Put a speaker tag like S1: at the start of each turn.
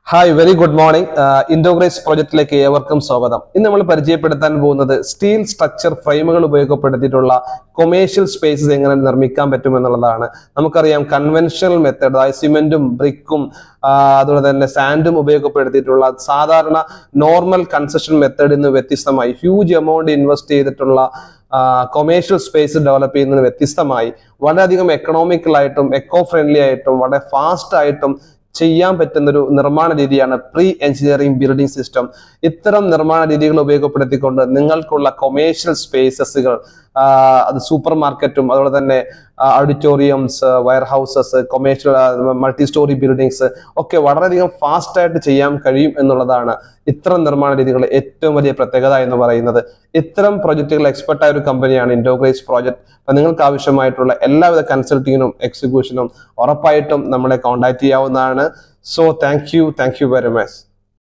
S1: hi very good morning ഇൻഡോഗ്രേസ് പ്രോജക്റ്റിലേക്ക് ഏവർക്കും സ്വാഗതം ഇന്ന് നമ്മൾ പരിചയപ്പെടുത്താൻ പോകുന്നത് സ്റ്റീൽ സ്ട്രക്ചർ ഫ്രെയിമുകൾ ഉപയോഗപ്പെടുത്തിയിട്ടുള്ള കൊമേഴ്ഷ്യൽ സ്പേസസ് എങ്ങനെ നിർമ്മിക്കാൻ പറ്റും എന്നുള്ളതാണ് നമുക്കറിയാം കൺവെൻഷണൽ മെത്തേഡ് അതായത് സിമെന്റും ബ്രിക്കും അതുപോലെ തന്നെ സാൻഡും ഉപയോഗപ്പെടുത്തിയിട്ടുള്ള സാധാരണ നോർമൽ കൺസ്ട്രക്ഷൻ മെത്തേഡിൽ നിന്ന് വ്യത്യസ്തമായി ഹ്യൂജ് എമൗണ്ട് ഇൻവെസ്റ്റ് ചെയ്തിട്ടുള്ള കൊമേഴ്ഷ്യൽ സ്പേസ് ഡെവലപ്പ് ചെയ്യുന്നതിന് വ്യത്യസ്തമായി വളരെയധികം എക്കണോമിക്കൽ ആയിട്ടും എക്കോ ഫ്രണ്ട്ലി ആയിട്ടും വളരെ ഫാസ്റ്റ് ആയിട്ടും ചെയ്യാൻ പറ്റുന്ന ഒരു നിർമ്മാണ രീതിയാണ് പ്രീ എഞ്ചിനീയറിംഗ് ബിൽഡിംഗ് സിസ്റ്റം ഇത്തരം നിർമ്മാണ രീതികൾ ഉപയോഗപ്പെടുത്തിക്കൊണ്ട് നിങ്ങൾക്കുള്ള കൊമേഴ്ഷ്യൽ സ്പേസസുകൾ അത് സൂപ്പർ മാർക്കറ്റും അതുപോലെ തന്നെ auditoriums warehouses commercial multi storey buildings ഒക്കെ വളരെയധികം ഫാസ്റ്റ് ആയിട്ട് ചെയ്യാൻ കഴിയും എന്നുള്ളതാണ് ഇത്തരം നിർമ്മാണ രീതികൾ ഏറ്റവും വലിയ പ്രത്യേകത എന്ന് പറയുന്നത് ഇത്തരം പ്രൊജക്റ്റുകൾ എക്സ്പെർട്ട് ആയ ഒരു കമ്പനിയാണ് ഇൻഡോഗ്രേസ് പ്രോജക്ട് അപ്പൊ നിങ്ങൾക്ക് ആവശ്യമായിട്ടുള്ള എല്ലാവിധ കൺസൾട്ടിങ്ങിനും എക്സിക്യൂഷനും ഉറപ്പായിട്ടും നമ്മളെ കോൺടാക്ട് ചെയ്യാവുന്നതാണ് so thank you thank you very much